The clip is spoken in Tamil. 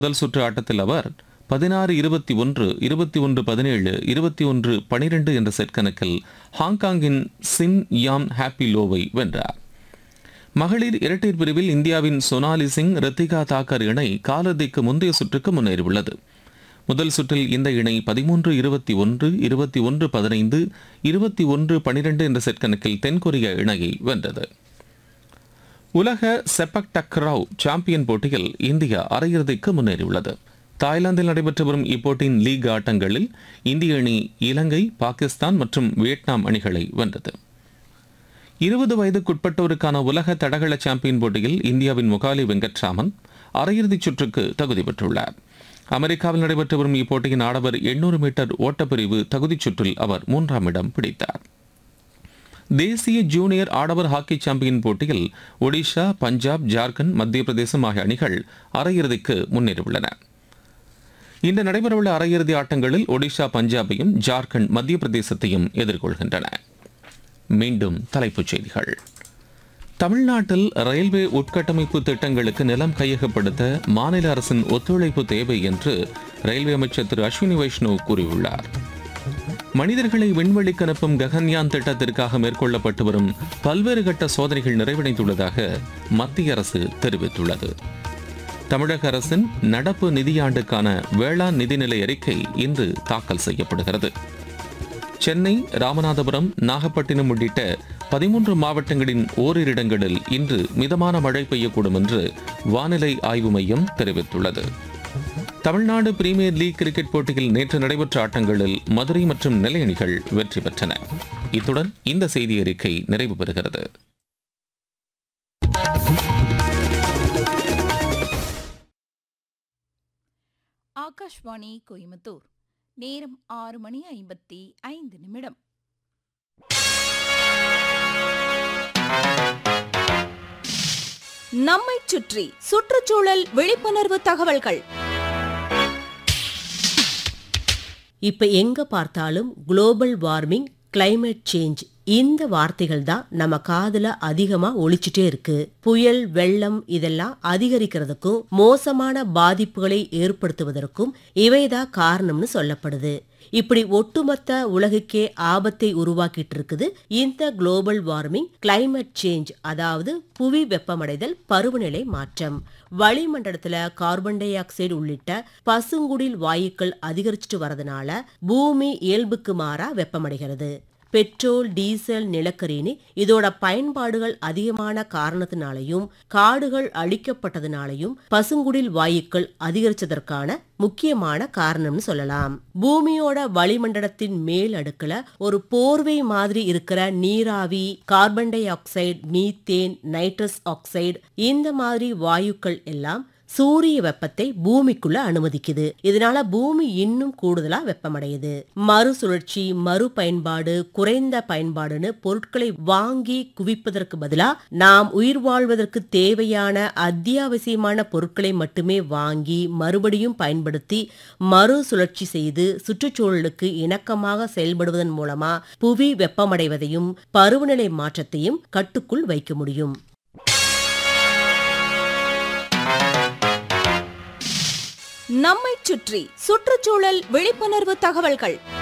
முதல் சுற்று ஆட்டத்தில் அவர் பதினாறு இருபத்தி ஒன்று இருபத்தி ஒன்று பதினேழு இருபத்தி ஒன்று பனிரெண்டு என்ற செட் கணக்கில் ஹாங்காங்கின் சின் யாம் ஹாப்பி லோவை வென்றார் மகளிர் இரட்டையர் பிரிவில் இந்தியாவின் சோனாலி சிங் ரித்திகா தாக்கர் இணை காலிறுதிக்கு முந்தைய சுற்றுக்கு முன்னேறியுள்ளது முதல் சுற்றில் இந்த இணை பதிமூன்று இருபத்தி ஒன்று இருபத்தி ஒன்று பதினைந்து இருபத்தி ஒன்று பனிரெண்டு என்ற செட் கணக்கில் தென்கொரிய இணையை வென்றது உலக செப்பக் டக்ராவ் சாம்பியன் போட்டியில் இந்தியா அரையிறுதிக்கு முன்னேறியுள்ளது தாய்லாந்தில் நடைபெற்று வரும் இப்போட்டியின் லீக் ஆட்டங்களில் இந்திய அணி இலங்கை பாகிஸ்தான் மற்றும் வியட்நாம் அணிகளை வென்றது இருபது வயதுக்குட்பட்டோருக்கான உலக தடகள சாம்பியன் போட்டியில் இந்தியாவின் முகாலி வெங்கட்ராமன் அரையிறுதிச் சுற்றுக்கு தகுதி பெற்றுள்ளார் அமெரிக்காவில் நடைபெற்று வரும் இப்போட்டியின் ஆடவர் 800 மீட்டர் ஓட்டப்பிரிவு தகுதிச் சுற்றில் அவர் மூன்றாம் இடம் பிடித்தார் தேசிய ஜூனியர் ஆடவர் ஹாக்கி சாம்பியன் போட்டியில் ஒடிஷா பஞ்சாப் ஜார்க்கண்ட் மத்திய பிரதேசம் ஆகிய அணிகள் அரையிறுதிக்கு முன்னேறியுள்ளன இன்று நடைபெறவுள்ள அரையிறுதி ஆட்டங்களில் ஒடிஷா பஞ்சாபையும் ஜார்க்கண்ட் மத்திய பிரதேசத்தையும் எதிர்கொள்கின்றன மீண்டும் தலைப்புச் செய்திகள் தமிழ்நாட்டில் ரயில்வே உட்கட்டமைப்பு திட்டங்களுக்கு நிலம் கையகப்படுத்த மாநில அரசின் ஒத்துழைப்பு தேவை என்று ரயில்வே அமைச்சர் திரு அஸ்வினி வைஷ்ணவ் கூறியுள்ளார் மனிதர்களை விண்வெளிக்கு அனுப்பும் ககன்யான் திட்டத்திற்காக மேற்கொள்ளப்பட்டு வரும் பல்வேறு கட்ட சோதனைகள் நிறைவடைந்துள்ளதாக மத்திய அரசு தெரிவித்துள்ளது தமிழக அரசின் நடப்பு நிதியாண்டுக்கான வேளாண் நிதிநிலை அறிக்கை இன்று தாக்கல் செய்யப்படுகிறது சென்னை ராமநாதபுரம் நாகப்பட்டினம் உள்ளிட்ட பதிமூன்று மாவட்டங்களின் ஓரிரு இடங்களில் இன்று மிதமான மழை பெய்யக்கூடும் என்று வானிலை ஆய்வு மையம் தெரிவித்துள்ளது தமிழ்நாடு பிரீமியர் லீக் கிரிக்கெட் போட்டியில் நேற்று நடைபெற்ற ஆட்டங்களில் மதுரை மற்றும் நெல்லை அணிகள் வெற்றி பெற்றன இத்துடன் இந்த செய்தி அறிக்கை நிறைவு பெறுகிறது ஆகாஷ்வாணி கோயம்புத்தூர் நேரம் ஆறு மணி ஐம்பத்தி ஐந்து நிமிடம் நம்மைச் சுற்றி சுற்றுச்சூழல் விழிப்புணர்வு தகவல்கள் இப்ப எங்க பார்த்தாலும் குளோபல் வார்மிங் climate சேஞ்ச் இந்த வார்த்தைகள் தான் நம்ம காதுல அதிகமா ஒலிச்சுட்டே இருக்கு புயல் வெள்ளம் இதெல்லாம் அதிகரிக்கிறதுக்கும் மோசமான பாதிப்புகளை ஏற்படுத்துவதற்கும் இவைதான் காரணம்னு சொல்லப்படுது இப்படி ஒட்டுமொத்த உலகுக்கே ஆபத்தை உருவாக்கிட்டு இருக்குது இந்த குளோபல் வார்மிங் climate சேஞ்ச் அதாவது புவி வெப்பமடைதல் பருவநிலை மாற்றம் வளிமண்டலத்துல கார்பன் டை ஆக்சைடு உள்ளிட்ட பசுங்குடில் வாயுக்கள் அதிகரிச்சுட்டு வரதுனால பூமி இயல்புக்கு மாறா வெப்பமடைகிறது பெட்ரோல் டீசல் நிலக்கரின்னு இதோட பயன்பாடுகள் அதிகமான காரணத்தினாலையும் காடுகள் அழிக்கப்பட்டதுனாலையும் பசுங்குடில் வாயுக்கள் அதிகரிச்சதற்கான முக்கியமான காரணம்னு சொல்லலாம் பூமியோட வளிமண்டலத்தின் மேல் அடுக்குல ஒரு போர்வை மாதிரி இருக்கிற நீராவி carbon dioxide methane nitrous oxide இந்த மாதிரி வாயுக்கள் எல்லாம் சூரிய வெப்பத்தை பூமிக்குள்ள அனுமதிக்குது இதனால பூமி இன்னும் கூடுதலா வெப்பமடையுது மறுசுழற்சி மறு பயன்பாடு குறைந்த பயன்பாடுன்னு பொருட்களை வாங்கி குவிப்பதற்கு பதிலா நாம் உயிர் வாழ்வதற்கு தேவையான அத்தியாவசியமான பொருட்களை மட்டுமே வாங்கி மறுபடியும் பயன்படுத்தி மறுசுழற்சி செய்து சுற்றுச்சூழலுக்கு இணக்கமாக செயல்படுவதன் மூலமா புவி வெப்பமடைவதையும் பருவநிலை மாற்றத்தையும் கட்டுக்குள் வைக்க முடியும் நம்மைச் சுற்றி சுற்றுச்சூழல் விழிப்புணர்வு தகவல்கள்